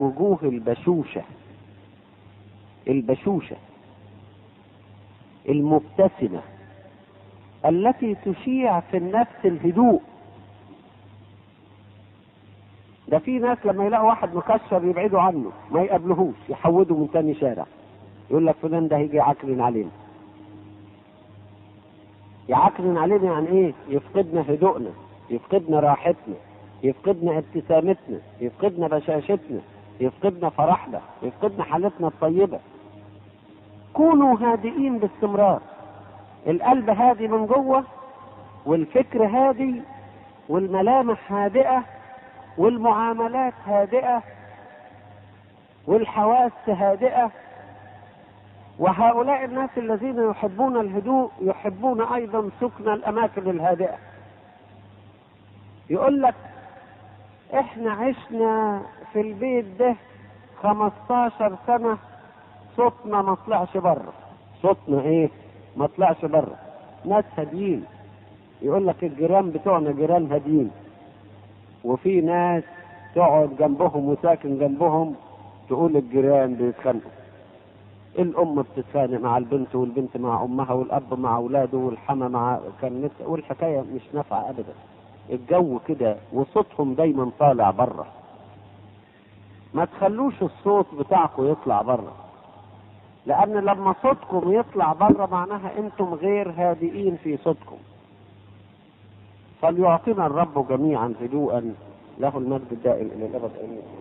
وجوه البشوشة البشوشة المبتسمة التي تشيع في النفس الهدوء ده في ناس لما يلاقوا واحد مكشر يبعدوا عنه ما يقابلوهوش يحودوا من تاني شارع يقول لك فلان ده هيجي يعكرن علينا يعكرن علينا يعني ايه يفقدنا هدوءنا يفقدنا راحتنا يفقدنا ابتسامتنا يفقدنا بشاشتنا يفقدنا فرحنا يفقدنا حالتنا الطيبة كونوا هادئين باستمرار القلب هادي من جوه والفكر هادي والملامح هادئة والمعاملات هادئة والحواس هادئة وهؤلاء الناس الذين يحبون الهدوء يحبون ايضا سكن الاماكن الهادئة يقول لك احنا عشنا في البيت ده 15 سنة صوتنا ما طلعش بره صوتنا ايه ما طلعش بره ناس هاديين يقول لك الجيران بتوعنا جيران هاديين وفي ناس تقعد جنبهم وساكن جنبهم تقول الجيران بيتخانقوا الام بتتخانق مع البنت والبنت مع امها والاب مع اولاده والحما مع كان والحكايه مش نافعه ابدا الجو كده وصوتهم دايما طالع بره ما تخلوش الصوت بتاعكم يطلع بره لان لما صوتكم يطلع بره معناها انتم غير هادئين في صوتكم فليعطينا الرب جميعا هدوءا له المجد الدائم الى الابد امين